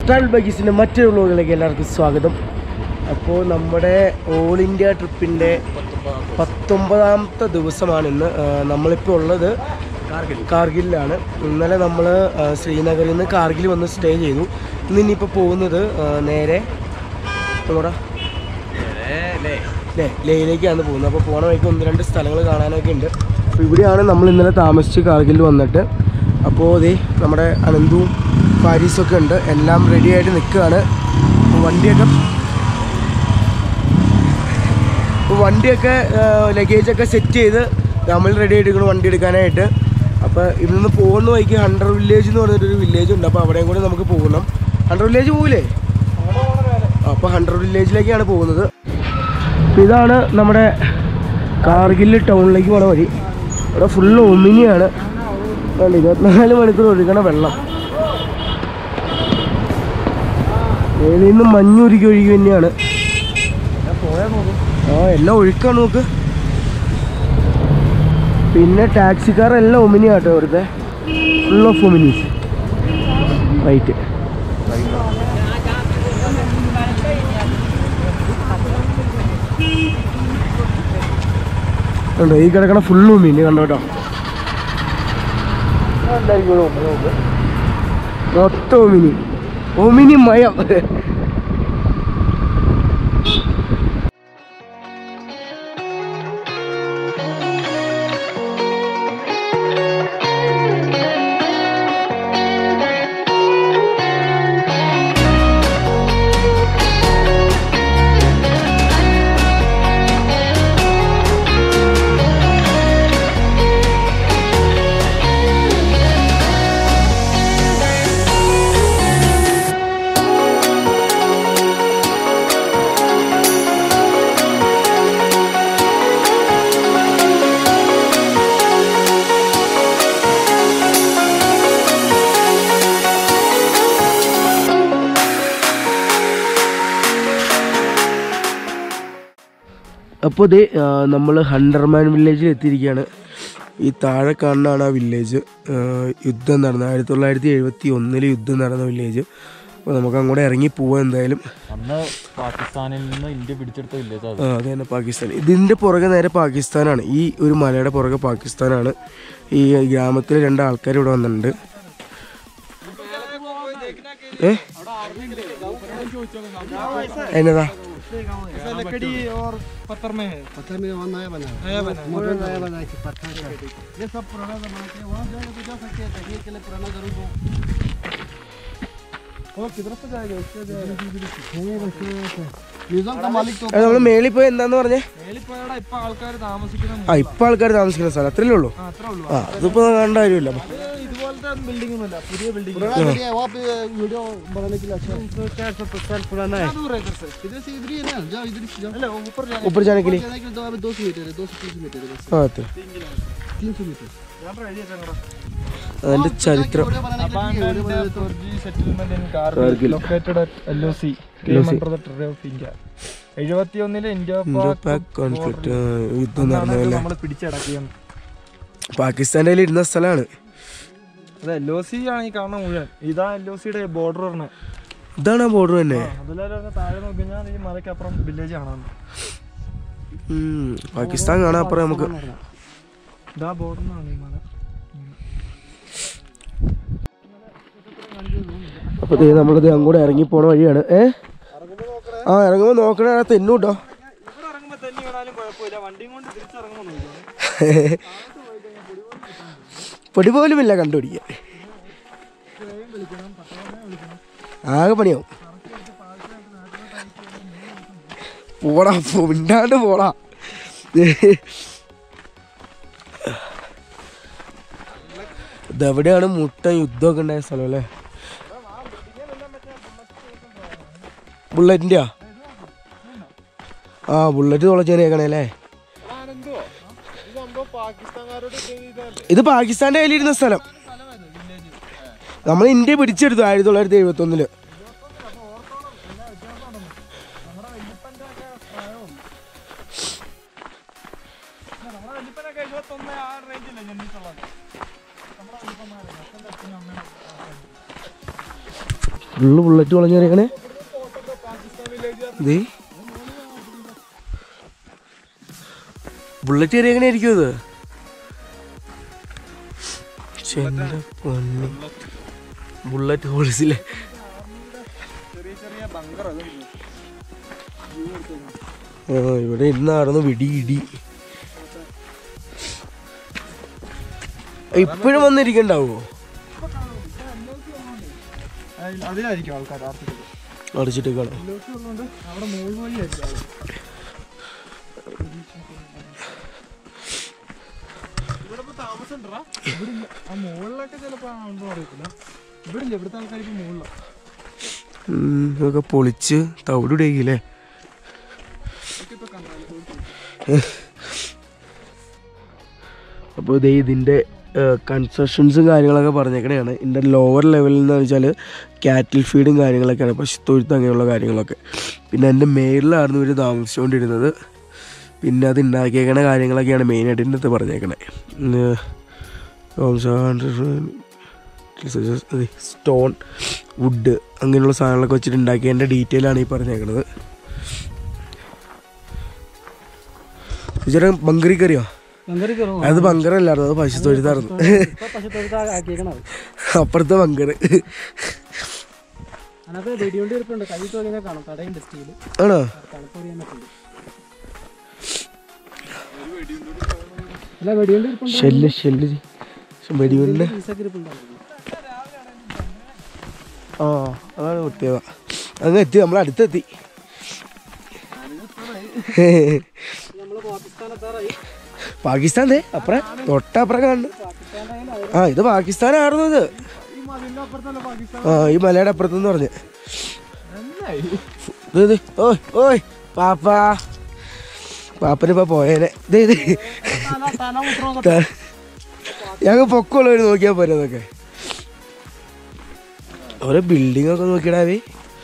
Travel ബഗീസിൻ്റെ മറ്റൊരു വ്ലോഗിലേക്ക് എല്ലാവർക്കും സ്വാഗതം അപ്പോൾ നമ്മുടെ ഓൾ ഇന്ത്യ ട്രിപ്പിൻ്റെ പത്തൊമ്പതാമത്തെ ദിവസമാണ് ഇന്ന് ആ, നമ്മളിപ്പോൾ ഉള്ളത് കാർഗിൽ കാർഗിലാണ് ഇന്നലെ നമ്മൾ ശ്രീനഗറിൽ നിന്ന് കാർഗിൽ വന്ന് സ്റ്റേ ചെയ്തു ഇന്ന് ഇനിയിപ്പോൾ പോകുന്നത് ആ, നേരെ നമ്മുടെ ലേ ലേയിലേക്കാണ് പോകുന്നത് അപ്പോൾ പോണ വഴിക്ക് ഒന്ന് രണ്ട് സ്ഥലങ്ങൾ കാണാനൊക്കെ ഉണ്ട് അപ്പോൾ ഇവിടെയാണ് നമ്മൾ ഇന്നലെ താമസിച്ച് കാർഗിൽ വന്നിട്ട് അപ്പോൾ ദേ നമ്മുടെ അനന്തവും പാരീസൊക്കെ ഉണ്ട് എല്ലാം റെഡി ആയിട്ട് നിൽക്കുകയാണ് അപ്പോൾ വണ്ടിയൊക്കെ അപ്പോൾ വണ്ടിയൊക്കെ ലഗേജൊക്കെ സെറ്റ് ചെയ്ത് നമ്മൾ റെഡി ആയിട്ട് വണ്ടി എടുക്കാനായിട്ട് അപ്പോൾ ഇവിടെ നിന്ന് പോകുന്ന വഴിക്ക് ഹണ്ടർ വില്ലേജ് എന്ന് പറഞ്ഞിട്ടൊരു വില്ലേജ് ഉണ്ട് അപ്പോൾ അവിടെയും കൂടെ നമുക്ക് പോകണം ഹണ്ടർ വില്ലേജ് പോകില്ലേ അപ്പോൾ ഹണ്ടർ വില്ലേജിലേക്കാണ് പോകുന്നത് അപ്പോൾ ഇതാണ് നമ്മുടെ കാർഗിൽ ടൗണിലേക്ക് പോണ വഴി ഇവിടെ ഫുള്ള് ഒമിനിയാണ് കണ്ടോ, ഇരുപത്തിനാല് മണിക്കൂർ ഒഴുകണ വെള്ളം മേലിൽ നിന്ന് മഞ്ഞുരുക്കി ഒഴുകി തന്നെയാണ് ആ എല്ലാം ഒഴുക്കാണ് നോക്ക് പിന്നെ ടാക്സിക്കാരെല്ലാം ഒമിനിയാട്ടോ ഇവിടുത്തെ ഫുൾ ഓഫ് ഒമിനീസ് റൈറ്റ് കണ്ടോ ഈ കിടക്കണ ഫുള്ള് ഒമിനി കണ്ടോ കേട്ടോ എന്തായിരിക്കും ഇവിടെ ഒമിനി നോക്ക് മൊത്തം ഒമിനി ഒമിനി മയം അപ്പോൾ ഇത് നമ്മൾ ഹണ്ടർമാൻ വില്ലേജിൽ എത്തിയിരിക്കുകയാണ് ഈ താഴെ കാണുന്നതാണ് ആ വില്ലേജ് യുദ്ധം നടന്ന ആയിരത്തി തൊള്ളായിരത്തി എഴുപത്തി ഒന്നിൽ യുദ്ധം നടന്ന വില്ലേജ് അപ്പോൾ നമുക്ക് അങ്ങോട്ട് ഇറങ്ങി പോവാം എന്തായാലും അന്ന് പാകിസ്ഥാനിൽ നിന്ന് ഇന്ത്യ പിടിച്ചെടുത്ത വില്ലേജ് അത് ആ അത് തന്നെ പാകിസ്ഥാൻ ഇതിൻ്റെ പുറകെ നേരെ പാകിസ്ഥാനാണ് ഈ ഒരു മലയുടെ പുറകെ പാകിസ്ഥാനാണ് ഈ ഗ്രാമത്തിൽ രണ്ട് ആൾക്കാർ ഇവിടെ വന്നിട്ടുണ്ട് ഏ എന്നതാ लकड़ी और पत्थर में है पत्थर में वहाँ नया बना है नया बना है। मॉडर्न नया बना है कि पत्थर का ये सब पुराना जमाना के वहाँ जाएगा तो जा सकते हैं देखने के लिए पुराना जरूर हो वो किधर से जाएगा उससे म्यूजियम का मालिक तो നമ്മൾ മേളിൽ പോയി എന്താന്ന് പറഞ്ഞേ മേലിപ്പോയാടാ ഇപ്പൊ ആൾക്കാർ താമസിക്കുന്ന ആ ഇപ്പം ആൾക്കാർ താമസിക്കുന്ന സ്ഥലം അത്രയല്ലേ ഉള്ളൂ ആ അത്രേ ഉള്ളൂ ആ അതിപ്പോൾ കണ്ട കാര്യമില്ല ഇത് ഇതുപോലത്തെ ബിൽഡിംഗ് ഒന്നുമില്ല പുതിയ ബിൽഡിംഗ് पुराना एरिया है वहाँ पे वीडियो बनाने के लिए अच्छा है चार सौ पचास साल पुराना है दूर है इधर से इधर से इधर ही है ना जाओ इधर से जाओ अरे ऊपर जाने ऊपर जाने के लिए जाने के लिए दो सौ मीटर है दो सौ तीन सौ मीटर है बस ആ അത്ര तीन सौ मीटर ഞാൻ റെഡി ആയിട്ടാണ് അതിൻ്റെ ചരിത്രം वीडियो बनाने के लिए वीडियो बनाने के लिए settlement in Kargil. Kargil located at L O C LOC. Of India എഴുപത്തി ഒന്നില് ഇന്ത്യ ഇന്തോ പാക് കോൺഫ്ലിക്റ്റ് യുദ്ധം നടന്നതല്ലേ നമ്മൾ പിടിച്ചടക്കിയത് പാകിസ്ഥാൻ്റെ കയ്യിൽ ഇരുന്ന സ്ഥലമാണ് അത് എൽ ഒ സി ആണ് ഈ കാണുന്ന മുഴുവൻ ഇതാ എൽ ഒ സിയുടെ ബോർഡർ പറഞ്ഞത് ഇതാണ് ആ ബോർഡർ തന്നെ അതിലെല്ലാം താഴെ നോക്കി കഴിഞ്ഞാൽ ഈ മലക്കപ്പുറം വില്ലേജ് കാണാൻ ഉം, പാകിസ്ഥാൻ കാണാൻ അപ്പുറം നമുക്ക് ഇതാ ബോർഡറിനാണ് ഈ മല അപ്പോൾ ദേ നമ്മളിത് അങ്ങോട്ട് ഇറങ്ങി പോണ വഴിയാണ് ഏ ആ ഇറങ്ങുമ്പോൾ നോക്കണേ ആ തെന്നു കേട്ടോ ഇവിടെ ഇറങ്ങുമ്പോൾ തന്നെ വീണാലും കുഴപ്പമില്ല വണ്ടിയും കൊണ്ട് തിരിച്ചിറങ്ങുമ്പോൾ നോക്കിയാണ് പൊടി പോലുമില്ല കണ്ടുപിടിക്കാൻ ആകെ പണിയാവും പോടാ പോ- മിണ്ടാണ്ട് പോടാ ഇതെവിടെയാണ് മുട്ട യുദ്ധമൊക്കെ ഉണ്ടായ സ്ഥലം അല്ലേ ബുള്ളറ്റിൻ്റെയാ ആ ബുള്ളറ്റ് തുളച്ചേനേക്കണേ അല്ലേ ഇത് പാകിസ്ഥാന്റെ കയ്യിലിരുന്ന സ്ഥലം നമ്മൾ ഇന്ത്യ പിടിച്ചെടുത്തു ആയിരത്തി തൊള്ളായിരത്തി എഴുപത്തി ഒന്നില് വല്യപ്പനൊക്കെ എഴുപത്തൊന്ന് ആ റേഞ്ചില്ലേ ജനിച്ചിട്ടുള്ളത് നമ്മുടെ വല്യപ്പന്മാരെ അച്ഛൻ്റെ അച്ഛനും അമ്മയും ഫുള്ള് ബുള്ളറ്റ് വളഞ്ഞേക്കണേ ദേ ബുള്ളറ്റ് കയറിയങ്ങനെ ആയിരിക്കും ഇത് ശ്ശെ, എൻ്റെ പൊന്നേ. ബുള്ളറ്റ് പോളിസിലെ ചെറിയ ചെറിയ ബങ്കർ അതുണ്ട് ആ ഇവിടെ ഇരുന്നായിരുന്നു വിടി ഇടി ഇപ്പോഴും വന്നിരിക്കണ്ടാവോ അതിലായിരിക്കും ആൾക്കാർ ആർത്തിട്ട് അടിച്ചിട്ട് കാണാം ഉള്ളതുകൊണ്ട് അവിടെ മുകളിൽ വഴിയായിരിക്കും ആള്. ഇവിടെ ഇപ്പൊ താമസം ഉണ്ടെടാ. ഇവിടെ ഇല്ല. ആ മുകളിലൊക്കെ ചിലപ്പോ ഉണ്ടോ അറിയത്തില്ല ഇവിടെ ഇല്ല ഇവിടുത്തെ ആൾക്കാർ ഇപ്പൊ മുകളിലാണ് ഉം, ഇതൊക്കെ പൊളിച്ച് തവിടുടേക്കില്ലേ ഇപ്പൊ കണ്ടാലും അപ്പോൾ ഇത് ഇതിൻ്റെ കൺസ്ട്രക്ഷൻസും കാര്യങ്ങളൊക്കെ പറഞ്ഞേക്കണെയാണ് ഇതിൻ്റെ ലോവർ ലെവലിൽ എന്ന് വെച്ചാൽ കാറ്റിൽ ഫീഡും കാര്യങ്ങളൊക്കെയാണ് പശുത്തൊഴുത്ത് അങ്ങനെയുള്ള കാര്യങ്ങളൊക്കെ പിന്നെ എൻ്റെ മേളിലായിരുന്നു ഇവർ താമസിച്ചുകൊണ്ടിരുന്നത് പിന്നെ അത് ഉണ്ടാക്കിയേക്കണ കാര്യങ്ങളൊക്കെയാണ് മെയിനായിട്ട് ഇതിൻ്റെ അകത്ത് പറഞ്ഞേക്കണേ സ്റ്റോൺ വുഡ് അങ്ങനെയുള്ള സാധനങ്ങളൊക്കെ വെച്ചിട്ട് ഉണ്ടാക്കിയതിൻ്റെ ഡീറ്റെയിൽ ആണ് ഈ പറഞ്ഞേക്കണത് ചേട്ടാ ബങ്കറി കയറിയോ ബങ്കറി കയറും അത് ബങ്കറല്ലായിരുന്നു അത് പശുത്തൊഴുത്തായിരുന്നു ഇപ്പൊ പശുത്തൊഴുത്ത് ആക്കിയേക്കണത് അപ്പുറത്തെ ബങ്കർ അതിനകത്ത് വെടികൊണ്ട് ഇരിപ്പുണ്ട് കൈ തോന്നിയാൽ കാണും കടയുണ്ട് സ്റ്റീല് ആണോ തണുപ്പ് അറിയാൻ പറ്റുന്നുണ്ട് അല്ല വെടികൊണ്ട് ഇരിപ്പുണ്ട് ഷെല്ല് ഷെല്ല് വെടിവെണ്ണ പീസൊക്കെ ഇരിപ്പുണ്ടാവും ആ അതാണ് പ്രത്യേകത അങ്ങ് എത്തി നമ്മൾ അടുത്തെത്തി നമ്മള് പാകിസ്ഥാൻ എത്താറായി പാകിസ്ഥാൻ ദേ അപ്പുറം തൊട്ടപ്പുറം കാണുന്നു ആ ഇത് പാകിസ്ഥാനായിരുന്നു ഇത് ഈ മതിലിന്റെ അപ്പുറത്തല്ല പാകിസ്ഥാൻ ആ ഈ മലയുടെ അപ്പുറത്തെന്ന് പറഞ്ഞ് ഇത് ഇത് ഓയ് ഓയ് പാപ്പാ പാപ്പനിപ്പോ പോയേനെ ദേ ഇത് ഞങ്ങൾ പൊക്കമുള്ളവർ നോക്കിയാൽ പോരെ അതൊക്കെ ഓരോ ബിൽഡിംഗ് ഒക്കെ നോക്കിയിടാവേ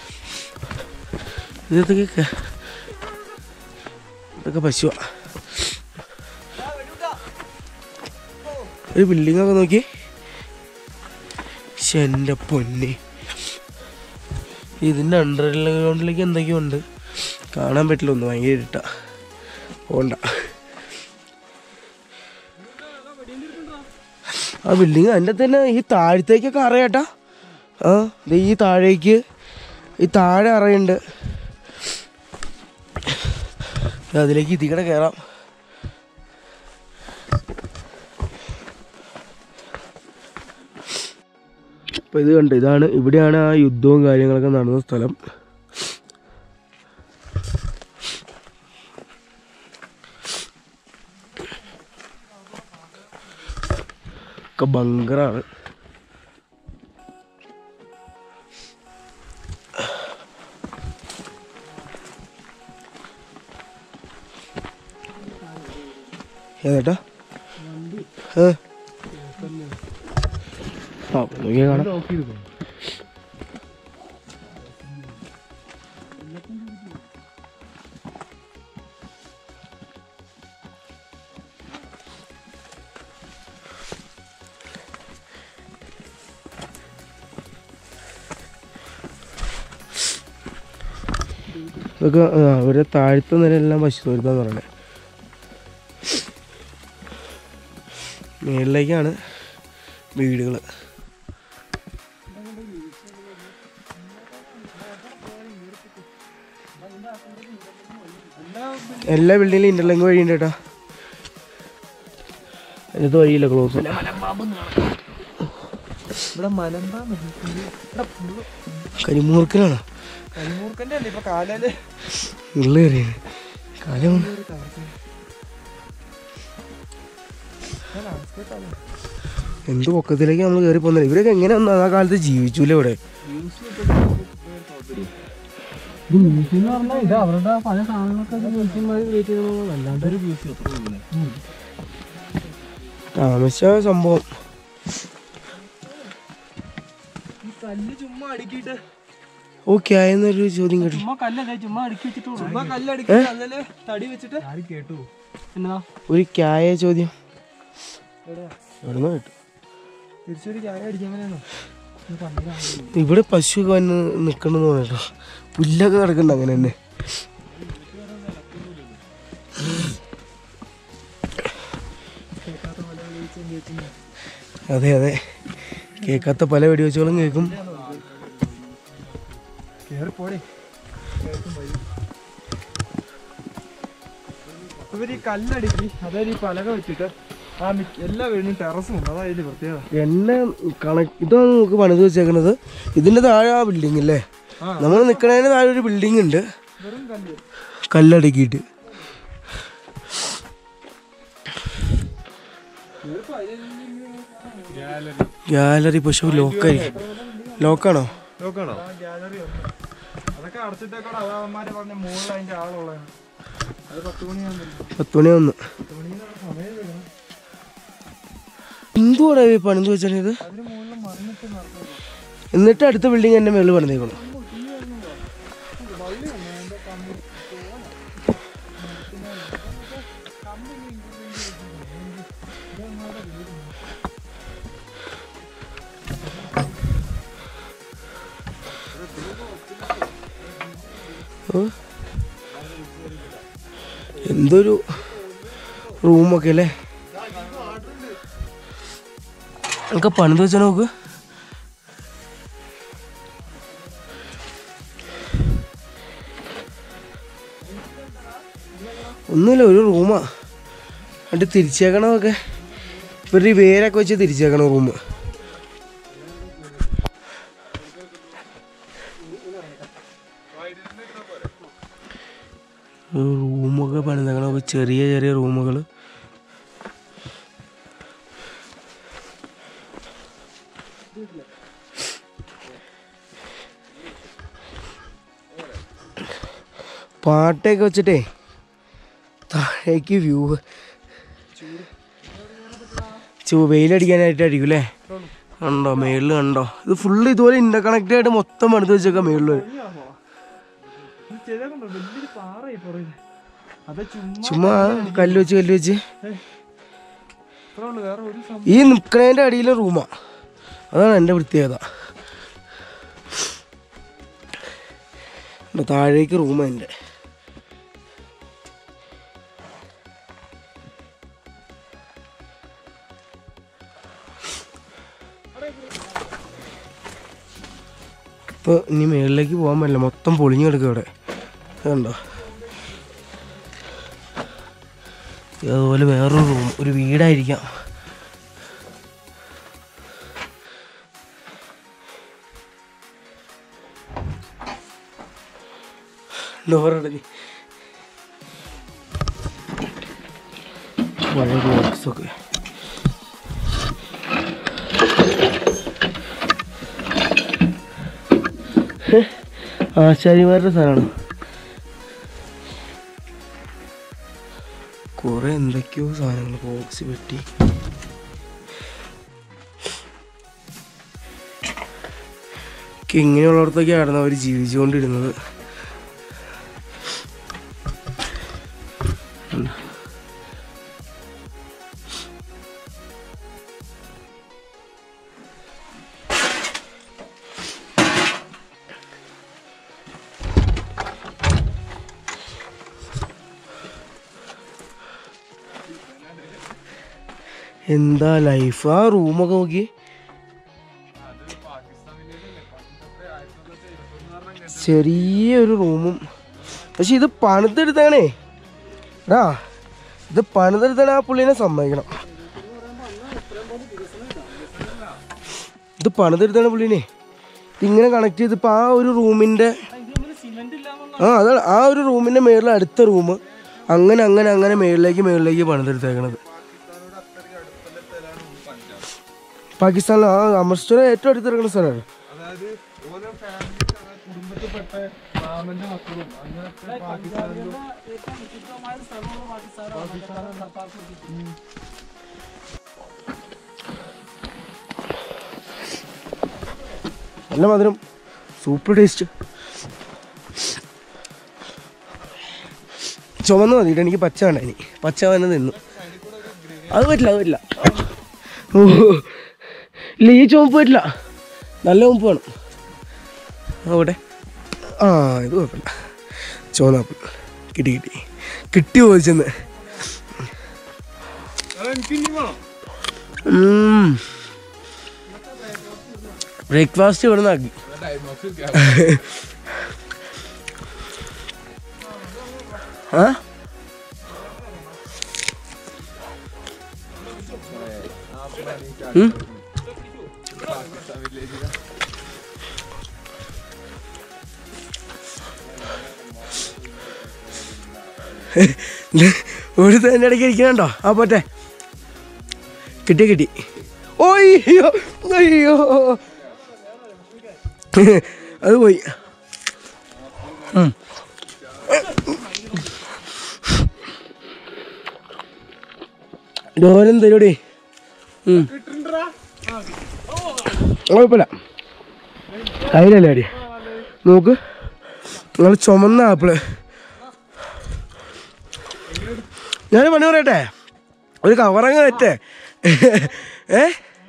ഇതൊക്കെ ക- ഇതൊക്കെ പശുവാ ഒരു ബിൽഡിംഗ് ഒക്കെ നോക്കി ശ്ശെ, എൻ്റെ പൊന്നെ ഇതിൻ്റെ അണ്ടർഗ്രൗണ്ടിലേക്ക് എന്തൊക്കെയോ ഉണ്ട് കാണാൻ പറ്റില്ല ഒന്ന് ഭയങ്കര ഇരുട്ടാ പോണ്ട ആ ബിൽഡിങ് അതിൻ്റെ തന്നെ ഈ താഴത്തേക്കൊക്കെ അറിയാട്ടാ ആ ദേ ഈ താഴേക്ക് ഈ താഴെ അറിയുണ്ട് അതിലേക്ക് ഇതിക്കടെ കയറാം അപ്പോൾ ഇത് കണ്ട് ഇതാണ് ഇവിടെയാണ് ആ യുദ്ധവും കാര്യങ്ങളൊക്കെ നടന്ന സ്ഥലം ഒക്കെ ബങ്കറാണ് ഏതാട്ടാ ഏ ആ നോക്കിയാ കാണാം ഇതൊക്കെ ആ, അവരുടെ താഴത്തെ നിലയെല്ലാം പശു തൊഴുത്താന്ന് പറയണേ മേളിലേക്കാണ് വീടുകൾ എല്ലാ ബിൽഡിങ്ങിലും ഇന്റർലിങ്ക് വഴിയുണ്ട് കേട്ടോ അതിനകത്ത് വഴിയില്ല ക്ലോസ് ഇവിടെ മലമ്പാ കരിമൂർക്കനാണ് കരിമൂർക്കന്റെ അല്ലേ ഇപ്പൊ കാലയില് ഉള്ള കയറിയത് കാലം എന്ത് പൊക്കത്തിലേക്ക് നമ്മൾ കയറി പോകുന്നില്ല ഇവരൊക്കെ എങ്ങനെ വന്നു ആ കാലത്ത് ജീവിച്ചൂല ഇവിടെ മ്യൂസിയം എന്ന് പറഞ്ഞാൽ ഇത് അവരുടെ പല സാധനങ്ങളൊക്കെ മ്യൂസിയമായി ക്രിയേറ്റ് ചെയ്യുന്നത് അല്ലാണ്ട് ഒരു മ്യൂസിയം താമസിച്ച സംഭവം ഈ കല്ല് ചുമ്മാ അടുക്കിയിട്ട് ഓക്കെ ആയെന്നൊരു ചോദ്യം കേട്ടു ചുമ്മാ കല്ലല്ലേ ചുമ്മാ അടുക്കി വെച്ചിട്ടുള്ളൂ ചുമ്മാ കല്ല് അടുക്കിയിട്ട് അതില് തടി വെച്ചിട്ട് കേട്ടു എന്നതാ ഒരു ക്യായ ചോദ്യം എവിടുന്ന് കേട്ടു തിരിച്ചൊരു ചായ അടിക്കാൻ അങ്ങനെയാണോ ഇവിടെ പശുവൊക്കെ വന്ന് നിൽക്കണമെന്ന് പറഞ്ഞിട്ടോ പുല്ലൊക്കെ കിടക്കുന്നുണ്ട് അങ്ങനെ തന്നെ അതെ അതെ കേൾക്കാത്ത പല വെടിവെച്ചുകളും കേൾക്കും കേറിപ്പോടെ ഇവര് ഈ കല്ലടിക്ക് അതായത് ഈ പലക വെച്ചിട്ട് ആ മിക്ക എല്ലാ വീടിനും ടെറസും ഉണ്ട് അതാ ഇതിന്റെ പ്രത്യേകത എന്നെ കണക്ക് ഇതാണ് നമുക്ക് പണിത് വെച്ചേക്കണത് ഇതിന്റെ താഴെ ആ ബിൽഡിംഗ് അല്ലേ ആ. നമ്മൾ നിൽക്കണതിന് താഴെ ഒരു ബിൽഡിംഗ് ഉണ്ട് വെറും കല്ല് കല്ലടുക്കിയിട്ട് ഗാലറി പക്ഷെ ലോക്കായി ലോക്കാണോ നോക്കണോ ഗാലറി ഉണ്ട് അതൊക്കെ അടച്ചിട്ടേക്കോടെ അതാവന്മാര് പറഞ്ഞ മുകളിൽ അതിന്റെ ആളുള്ളതാണ് അത് പത്ത് മണിയാകുന്നില്ല പത്ത് മണി വന്ന് പത്ത് മണിന്ന് സമയം വരണം എന്തുവാടാ ഈ പണിത് വെച്ചാൽ ഇത് അതിന് മുകളിൽ മറിഞ്ഞിട്ട് നടക്കുന്നു എന്നിട്ട് അടുത്ത ബിൽഡിംഗ് എന്റെ മേളിൽ പണിതേക്കണം ഓ. എന്തൊരു റൂമൊക്കെ അല്ലേ നമുക്ക് പണിത് വെച്ചാൽ നോക്ക് ഒന്നുമില്ല ഒരു റൂമാ എന്നിട്ട് തിരിച്ചേക്കണമൊക്കെ ഇവരുടെ ഈ വേരൊക്കെ വെച്ച് തിരിച്ചേക്കണം റൂം റൂമൊക്കെ പണിതേക്കണമൊക്കെ ചെറിയ ചെറിയ റൂമുകൾ പാട്ടൊക്കെ വെച്ചിട്ടേ താഴേക്ക് വ്യൂ ചൂ വെയിലടിക്കാനായിട്ട് അടിക്കും അല്ലേ കണ്ടോ മേളിൽ കണ്ടോ ഇത് ഫുള്ള് ഇതുപോലെ ഇന്റർ കണക്റ്റഡ് ആയിട്ട് മൊത്തം പണിത് വെച്ചേക്കാം മേളിൽ ചെയ്തേക്കണ്ടോ വലിയൊരു പാറയായി പുറകില് അത് ചുമ്മാ ചുമ്മാ കല്ല് വെച്ച് കല്ല് വെച്ച് ഇത്രേ ഉള്ളൂ വേറെ ഒരു സംഭവം ഈ നിൽക്കണതിൻ്റെ അടിയിലെ റൂമാ അതാണ് എൻ്റെ പ്രത്യേകത കണ്ടോ, താഴേക്ക് റൂമാ എൻ്റെ ഇപ്പോൾ ഇനി മേളിലേക്ക് പോകാൻ പറ്റില്ല മൊത്തം പൊളിഞ്ഞു കിടക്കുക ഇവിടെ കണ്ടോ ഇത് അതുപോലെ വേറൊരു റൂം ഒരു വീടായിരിക്കാം ഡോറടഞ്ഞ് പഴയ ബോക്സൊക്കെ ആശാരിമാരുടെ സാധനമാണ് കുറെ എന്തൊക്കെയോ സാധനങ്ങൾ ബോക്സ് പെട്ടി ഒക്കെ ഇങ്ങനെയുള്ളിടത്തൊക്കെയായിരുന്നു അവർ ജീവിച്ചുകൊണ്ടിരുന്നത് എന്താ ലൈഫ് ആ റൂമൊക്കെ നോക്കി ചെറിയൊരു റൂമും പക്ഷെ ഇത് പണിതെടുത്താണേ എടാ ഇത് പണിതെടുത്താണ് ആ പുള്ളിനെ സമ്മതിക്കണം ഇത് പണിതെടുത്താണ് പുള്ളിനെ ഇതിങ്ങനെ കണക്ട് ചെയ്ത് ഇപ്പം ആ ഒരു റൂമിൻ്റെ ആ അതാണ് ആ ഒരു റൂമിൻ്റെ മേളിൽ അടുത്ത റൂം അങ്ങനെ അങ്ങനെ അങ്ങനെ മേളിലേക്ക് മേളിലേക്ക് പണിതെടുത്തേക്കണത് പാകിസ്ഥാനിൽ ആ അമൃത്സർ ഏറ്റവും അടുത്ത് കിടക്കുന്ന സ്ഥലമാണ് അതായത് ഓരോ ഫാമിലി കുടുംബത്തിൽപ്പെട്ട മാമന്റെ മക്കളും അങ്ങനത്തെ പാകിസ്ഥാനിലും നല്ല മധുരം സൂപ്പർ ടേസ്റ്റ് ചുമന്ന് മതി എനിക്ക് പച്ച വേണ്ട ഇനി പച്ച വന്ന് നിന്നു അത് പറ്റില്ല അത് പറ്റില്ല ഓ ഇല്ല ഈ ചുമപ്പ് പറ്റില്ല നല്ല ഉപ്പ് വേണം അവിടെ ആ ഇത് കുഴപ്പമില്ല ചുവന്നാപ്പിൾ കിട്ടി കിട്ടി കിട്ടി ചോദിച്ചെന്ന് എനിക്ക് ഇനി വേണം ബ്രേക്ക്ഫാസ്റ്റ് ഇവിടെ നിന്നാക്കി ആ ഉം? ഒരു തന്നെ ഇടയ്ക്ക് ഇരിക്കണുണ്ടോ ആ പോട്ടെ കിട്ടി കിട്ടി ഓയ്യോ അയ്യോ അത് പോയി ഉം. ഡോരം തരൂടി ഉം. കുഴപ്പമില്ല കയ്യിലല്ലേ അടി നോക്ക് നിങ്ങൾ ചുമന്ന ആപ്പിള് ഞാൻ പണി പറയട്ടെ ഒരു കവറങ്ങ് പറ്റേ ഏ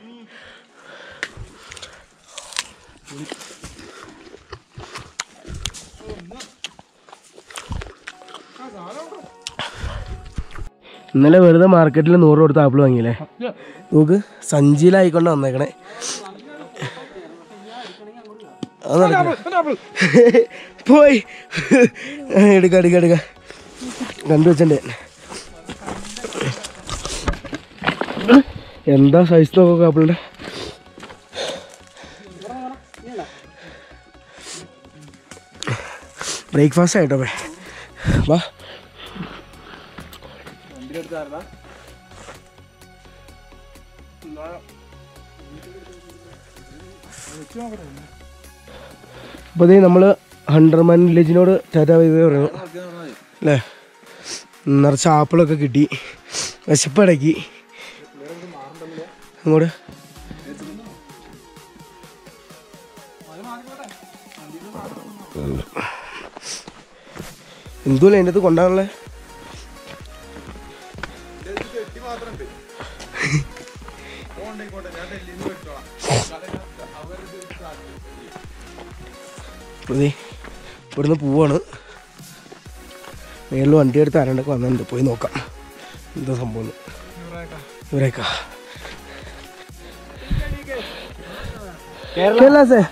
ഇന്നലെ വെറുതെ മാർക്കറ്റിൽ നൂറ് കൊടുത്ത് ആപ്പിൾ വാങ്ങിയില്ലേ നോക്ക് സഞ്ചിയിലായിക്കൊണ്ട് വന്നേക്കണേ അത് നടക്കില്ല. പോയി എടുക്ക എടുക്ക എടുക്ക കണ്ടു വെച്ചണ്ടേ എന്താ സൈസ് നോക്കാം ആപ്പിളിന്റെ ബ്രേക്ക്ഫാസ്റ്റ് ആയിട്ടോ പേ വാ അപ്പോൾ അതേ നമ്മൾ ഹൺഡ്രഡ് മാൻ വില്ലേജിനോട് ടാറ്റ വൈവേ പറയുന്നു അല്ലേ നിറച്ച് ആപ്പിളൊക്കെ കിട്ടി വിശപ്പടക്കി അങ്ങോട്ട് എന്തുമല്ല എൻ്റെ അടുത്ത് കൊണ്ടാണല്ലേ അതെ ഇവിടുന്ന് പോവാണ് മേളിൽ വണ്ടി എടുത്ത് ആരണ്ടൊക്കെ വന്നിട്ടുണ്ട് പോയി നോക്കാം എന്താ സംഭവം എന്ന്. ഇവരേക്കാ കേരള സേ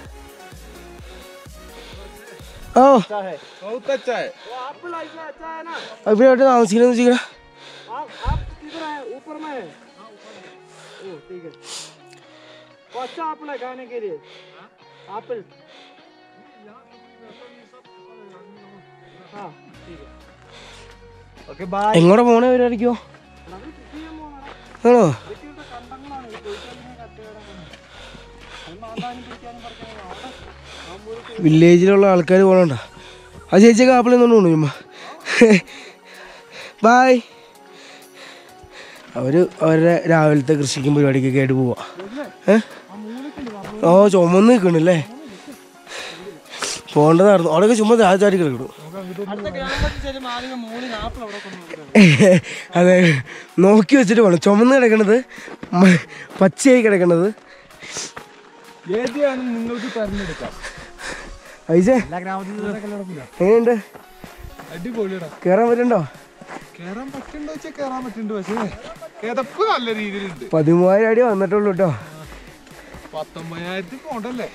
ഓ बहुत अच्छा है ഇവിടെ എവിടെ താമസിക്കുന്നത് വെച്ചിരിക്കണ किधर है ऊपर में है ओ ठीक है कौन एप्पल है खाने के लिए एप्पल हाँ ठीक है ओके बाय എങ്ങോട്ടാ പോണേ അവരായിരിക്കോ ആണോ വില്ലേജിലുള്ള ആൾക്കാർ പോകണണ്ട ആ ചേച്ചിയൊക്കെ ആപ്പിൾ നിന്നോണ്ട് ചുമ്മാ ബായ് അവര് അവരുടെ രാവിലത്തെ കൃഷിക്കും പരിപാടിക്കൊക്കെ ആയിട്ട് പോവാ ഏ ഓ ചുമന്ന് നിൽക്കണല്ലേ പോകേണ്ടതായിരുന്നു അവിടെയൊക്കെ ചുമ്മാ ചാടി കിടക്കണം അതെ നോക്കി വെച്ചിട്ട് വേണം ചുമന്ന് കിടക്കണത് മ- പച്ചയായി കിടക്കണത് ഏതാണ് നിങ്ങൾക്ക് തെരഞ്ഞെടുക്കാം ഐസേ എങ്ങനെയുണ്ട് അടിപൊളിയടാ കേറാൻ പറ്റണ്ടോ കേറാൻ പറ്റുണ്ടോ വെച്ചാൽ കേറാൻ പറ്റുന്നുണ്ട് പക്ഷേ കിതപ്പ് നല്ല രീതിയിലുണ്ട് പതിമൂവായിരം അടി വന്നിട്ടുള്ളൂ കേട്ടോ പത്തൊമ്പതിനായിരത്തി പോണ്ടല്ലേ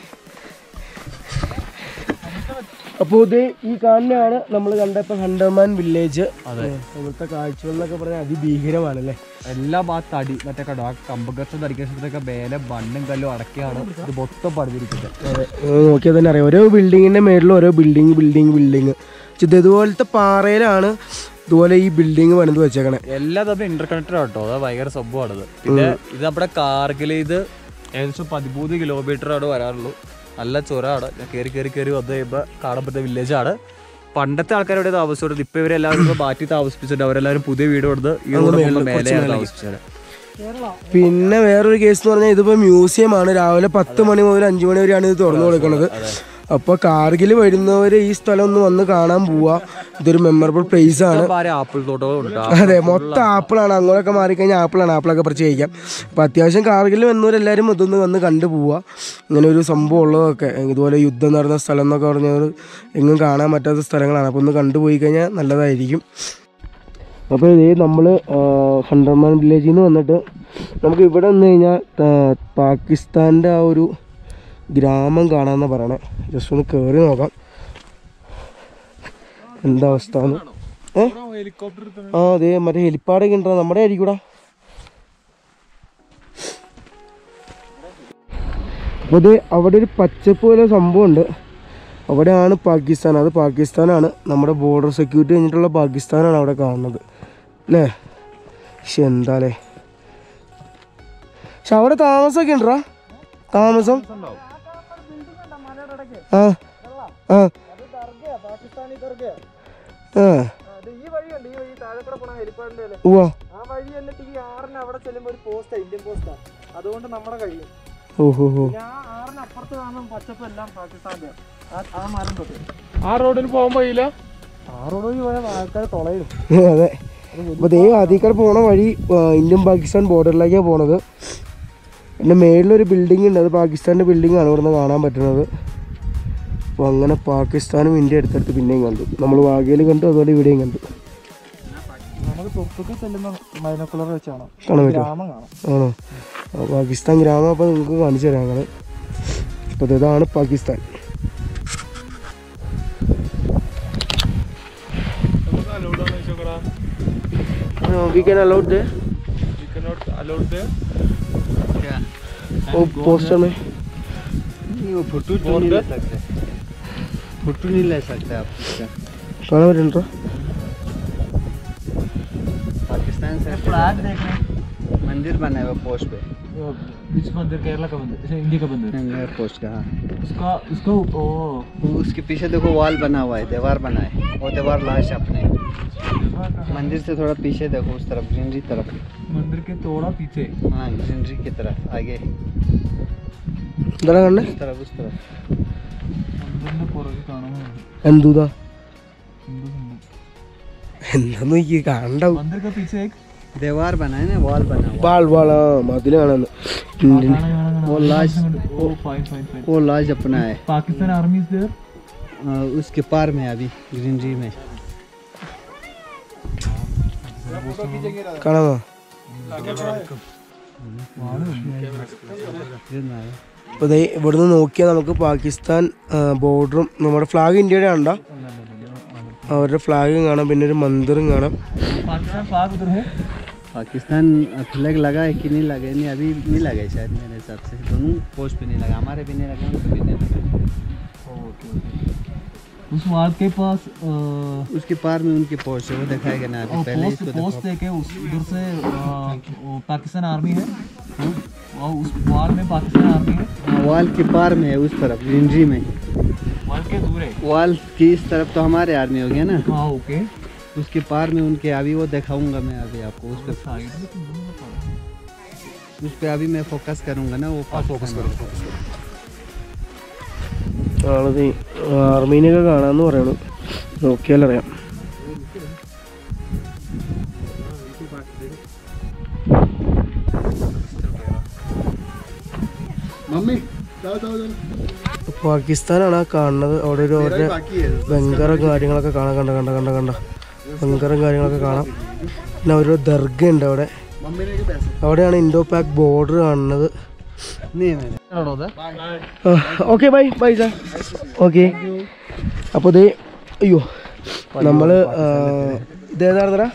അപ്പോൾ ഇത് ഈ കാണുന്നതാണ് നമ്മൾ കണ്ടപ്പോൾ ഹണ്ടർമാൻ വില്ലേജ് ഇവിടുത്തെ കാഴ്ചകൾ എന്നൊക്കെ പറഞ്ഞാൽ അതിഭീകരമാണല്ലേ എല്ലാ ഭാഗത്ത് അടി മറ്റേ കട ആ കമ്പകത്ത് ധരിക്കുന്ന സ്ഥലത്തൊക്കെ മേലെ മണ്ണും കല്ലും അടക്കിയാണ് ഇത് മൊത്തം പടുതിരിക്കുന്നത് അതെ നിങ്ങൾ നോക്കിയാൽ തന്നെ അറിയാം ഓരോ ബിൽഡിങ്ങിന്റെ മേളിൽ ഓരോ ബിൽഡിങ് ബിൽഡിങ് ബിൽഡിങ് ഇത് ഇതുപോലത്തെ പാറയിലാണ് ഇതുപോലെ ഈ ബിൽഡിങ് പണിത് വെച്ചേക്കണേ എല്ലാം തമ്മിൽ ഇന്റർകണക്റ്റഡ് ആട്ടോ അത് ഭയങ്കര സംഭവമാണത് പിന്നെ ഇത് നമ്മുടെ കാർഗിൽ ഇത് ഏകദേശം പതിമൂന്ന് കിലോമീറ്റർ ആണ് വരാറുള്ളൂ നല്ല ചുരമാണ് ഞാൻ കയറി കയറി കയറി വന്നു കഴിയുമ്പോൾ കാണാൻ പറ്റുന്ന വില്ലേജാണ് പണ്ടത്തെ ആൾക്കാർ ഇവിടെ താമസിച്ചോണ്ട് ഇപ്പൊ ഇവരെല്ലാവരും ഇപ്പൊ മാറ്റി താമസിപ്പിച്ചിട്ടുണ്ട് അവരെല്ലാവരും പുതിയ വീട് കൊടുത്ത് ഈ റോഡ് മുകളിൽ മേലെയാണ് താമസിച്ചത് പിന്നെ വേറൊരു കേസ് എന്ന് പറഞ്ഞാൽ ഇതിപ്പോ മ്യൂസിയം ആണ് രാവിലെ പത്ത് മണി മുതൽ അഞ്ചു മണി വരെയാണ് ഇത് തുറന്നു കൊടുക്കുന്നത് അപ്പോൾ കാർഗിൽ വരുന്നവർ ഈ സ്ഥലം ഒന്ന് വന്ന് കാണാൻ പോവുക ഇതൊരു മെമ്മറബിൾ പ്ലേസ് ആണ് ഭാര്യ ആപ്പിൾ തോട്ടങ്ങളുണ്ട് അതെ മൊത്തം ആപ്പിളാണ് അങ്ങോട്ടൊക്കെ മാറിക്കഴിഞ്ഞാൽ ആപ്പിളാണ് ആപ്പിളൊക്കെ പറിച്ച് കഴിക്കാം അപ്പോൾ അത്യാവശ്യം കാർഗിൽ വന്നവരെല്ലാവരും ഇതൊന്ന് വന്ന് കണ്ടു പോവുക ഇങ്ങനെ ഒരു സംഭവം ഉള്ളതൊക്കെ ഇതുപോലെ യുദ്ധം നടന്ന സ്ഥലം എന്നൊക്കെ പറഞ്ഞാൽ എങ്ങും കാണാൻ പറ്റാത്ത സ്ഥലങ്ങളാണ് അപ്പോൾ ഒന്ന് കണ്ടുപോയി കഴിഞ്ഞാൽ നല്ലതായിരിക്കും അപ്പോൾ ഇതേ നമ്മൾ ഹണ്ടർമാൻ വില്ലേജിൽ നിന്ന് വന്നിട്ട് നമുക്ക് ഇവിടെ വന്നു കഴിഞ്ഞാൽ ആ, പാകിസ്ഥാൻ്റെ ആ ഒരു ഗ്രാമം കാണാമെന്നാണ് പറയണേ ജസ്റ്റ് ഒന്ന് കയറി നോക്കാം എന്താ അവസ്ഥ എന്ന് ഏ ഹെലികോപ്റ്റർ ആ അതെ മറ്റേ ഹെലിപ്പാടൊക്കെ ഉണ്ടോ നമ്മുടെ ആയിരിക്കൂടാ അപ്പോൾ ഇത് അവിടെ ഒരു പച്ചപ്പ് പോലെ സംഭവമുണ്ട് അവിടെയാണ് പാകിസ്ഥാൻ അത് പാകിസ്ഥാനാണ് നമ്മുടെ ബോർഡർ സെക്യൂരിറ്റി കഴിഞ്ഞിട്ടുള്ള പാകിസ്ഥാനാണ് അവിടെ കാണുന്നത് അല്ലേ പക്ഷെ എന്താ അല്ലേ പക്ഷെ അവിടെ താമസമൊക്കെ ഉണ്ടോ താമസം ആ ആ പാകിസ്ഥാനി ദർഗ ആ ഈ വഴിയുണ്ട് ഈ വഴി താഴെ കൂടെ പോണ ഹെലിപ്പാഡിന്റെ അല്ലേ ഉവ്വ ആ വഴി എന്നിട്ട് ഈ ആറിന് അവിടെ ചെല്ലുമ്പോ ഒരു പോസ്റ്റാ ഇന്ത്യൻ പോസ്റ്റാ അതുകൊണ്ട് നമ്മുടെ കഴിയും ഓഹോ ഹോ ഞാൻ ആറിന് അപ്പുറത്ത് കാണുന്ന പച്ചപ്പ് എല്ലാം പാകിസ്ഥാന്റെ ആ മരം തൊട്ട് ആ റോഡിന് പോകാൻ പോയില്ല ആറോട് വഴി പോയ ആൾക്കാർ തുളയും അതെ അപ്പോൾ ദേ ആദ്യക്കാർ പോണ വഴി ആ, ഇന്ത്യൻ പാകിസ്ഥാൻ ബോർഡറിലേക്കാണ് പോണത് പിന്നെ മേളിലൊരു ബിൽഡിംഗ് ഉണ്ട് അത് പാകിസ്ഥാൻ്റെ ബിൽഡിംഗ് ആണ് ഇവിടുന്ന് കാണാൻ പറ്റുന്നത് അപ്പോൾ അങ്ങനെ പാകിസ്ഥാനും ഇന്ത്യ അടുത്തടുത്ത് പിന്നെയും കണ്ടു നമ്മൾ വാഗയിൽ കണ്ടു അതുപോലെ ഇവിടെയും കണ്ടു നമുക്ക് തൊട്ടൊക്കെ ചെല്ലുന്ന മൈനക്കുളർ വെച്ചാണ് കാണാൻ പറ്റുമോ ഗ്രാമം കാണാം ആണോ ആ, പാകിസ്ഥാൻ ഗ്രാമം അപ്പോൾ നിങ്ങൾക്ക് കാണിച്ചു തരാം ഞങ്ങൾ അപ്പോൾ ഇതാണ് പാകിസ്ഥാൻ അലൗഡ് ആണ് ചോക്കടാ we can allowed you cannot allowed ദേ ഓ പോസ്റ്റർ में वो फोटो तो नहीं ले सकते फोटो नहीं ले सकते आप इसका കാണാൻ പറ്റുന്നുണ്ടോ पाकिस्तान से फ्लैग देख रहे मंदिर बना है वो पोस्ट पे विच मंदिर केरला का मंदिर अच्छा इंडिया का मंदिर एयर पोस्ट का हाँ उसका उसका ओ वो उसके पीछे देखो वॉल बना हुआ है दीवार बना है वो दीवार लाश अपने मंदिर से थोड़ा पीछे देखो उस तरफ ग्रीनरी तरफ मंदिर के थोड़ा पीछे हाँ ग्रीनरी की तरफ आगे എന്താ കണ്ടേ उस तरफ उस तरफ मंदिर पुറകെ കാണുന്നുണ്ട് എന്തൂതാ ഹിന്ദു मंदिर എന്താന്ന് നോക്കി കാണണ്ട मंदिर का पीछे एक दीवार बना है ना वॉल बना हुआ വാൾ വാൾ ആ മതിലാണെന്ന് ഇന്ത്യൻ वो लाश ओ फाइन फाइन फाइन वो लाश अपना है Pakistan army is there uh, उसके पार में अभी ग्रीनरी में കാണാമോ ग्रीन है അപ്പോൾ ദേ ഇവിടുന്ന് നോക്കിയാൽ നമുക്ക് പാകിസ്ഥാൻ ബോർഡറും നമ്മുടെ ഫ്ലാഗ് ഇന്ത്യയുടെ ഉണ്ടോ അവരുടെ ഫ്ലാഗും കാണാം പിന്നെ ഒരു മന്ദിറും കാണാം पाकिस्तान फ्लैग उधर है पाकिस्तान फ्लैग लगा है कि नहीं लगा है नहीं अभी नहीं लगा है शायद मेरे हिसाब से दोनों पोस्ट पे नहीं लगा हमारे भी नहीं लगा उनके भी नहीं लगा उस वाद के पास अ, उसके पार में उनकी पोस्ट है वो दिखाएगा ना अभी और पहले पोस्ट इसको पोस्ट देखो देके उस उधर से अ, वो पाकिस्तान आर्मी है और उस वाल में पाकिस्तान आर्मी है हाँ, वॉल के पार में है उस तरफ ग्रीनरी में वाल के दूर है वॉल की इस तरफ तो हमारे आर्मी हो गया ना हाँ ओके उसके पार में उनके अभी वो दिखाऊंगा मैं अभी आपको उस पे साइड में तो दोनों का पड़ा है। उस पे अभी मैं फोकस करूंगा ना वो फोकस करूँगा ആളത് ആർമീനെയൊക്കെ കാണാമെന്ന് പറയണു നോക്കിയാലറിയാം मम्मी പാകിസ്ഥാനാണ് ആ കാണുന്നത് അവിടെ ഒരു അവരുടെ ബംഗറും കാര്യങ്ങളൊക്കെ കാണാൻ കണ്ട കണ്ട കണ്ട കണ്ട ബംഗറും കാര്യങ്ങളൊക്കെ കാണാം പിന്നെ ഒരു ദർഗ ഉണ്ട് അവിടെ അവിടെയാണ് ഇൻഡോ പാക് ബോർഡർ കാണുന്നത് नहीं मैंने okay bye bye sir okay അപ്പോൾ ഇത് അയ്യോ നമ്മൾ ഇതേതാണെന്നടാ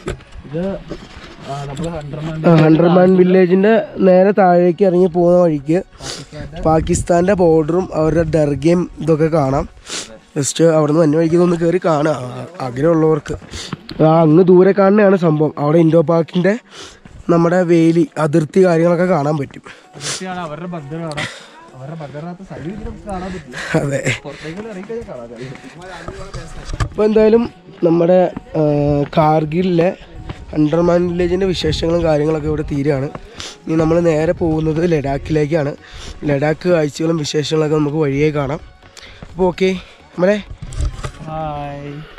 ഹൺഡ്രഡ് മാൻ വില്ലേജിൻ്റെ നേരെ താഴേക്ക് ഇറങ്ങി പോകുന്ന വഴിക്ക് പാകിസ്ഥാൻ്റെ ബോർഡറും അവരുടെ ദർഗയും ഇതൊക്കെ കാണാം ജസ്റ്റ് അവിടെ നിന്ന് തന്നെ വഴിക്ക് ഒന്ന് കയറി കാണുക ആ- ആഗ്രഹമുള്ളവർക്ക് ആ അങ്ങ് ദൂരെ കാണുന്നതാണ് സംഭവം അവിടെ ഇൻഡോ പാക്കിൻ്റെ നമ്മുടെ വേലി അതിർത്തി കാര്യങ്ങളൊക്കെ കാണാൻ പറ്റും ഇതൊക്കെയാണ് അവരുടെ ഭദ്ര അവിടെ അവരുടെ ഭദ്രനകത്ത് സൈഡിൽ നമുക്ക് കാണാൻ പറ്റില്ല അതെ പുറത്തേക്ക് ഇറങ്ങിക്കഴിഞ്ഞാൽ കാണാൻ കഴിയും അപ്പോൾ എന്തായാലും നമ്മുടെ ആ, കാർഗിലിലെ അണ്ടർമാൻ വില്ലേജിൻ്റെ വിശേഷങ്ങളും കാര്യങ്ങളൊക്കെ ഇവിടെ തീരുകയാണ് ഇനി നമ്മൾ നേരെ പോകുന്നത് ലഡാക്കിലേക്കാണ് ലഡാക്ക് കാഴ്ചകളും വിശേഷങ്ങളൊക്കെ നമുക്ക് വഴിയേ കാണാം അപ്പോൾ ഓക്കെ നമ്മളെ ഹായ്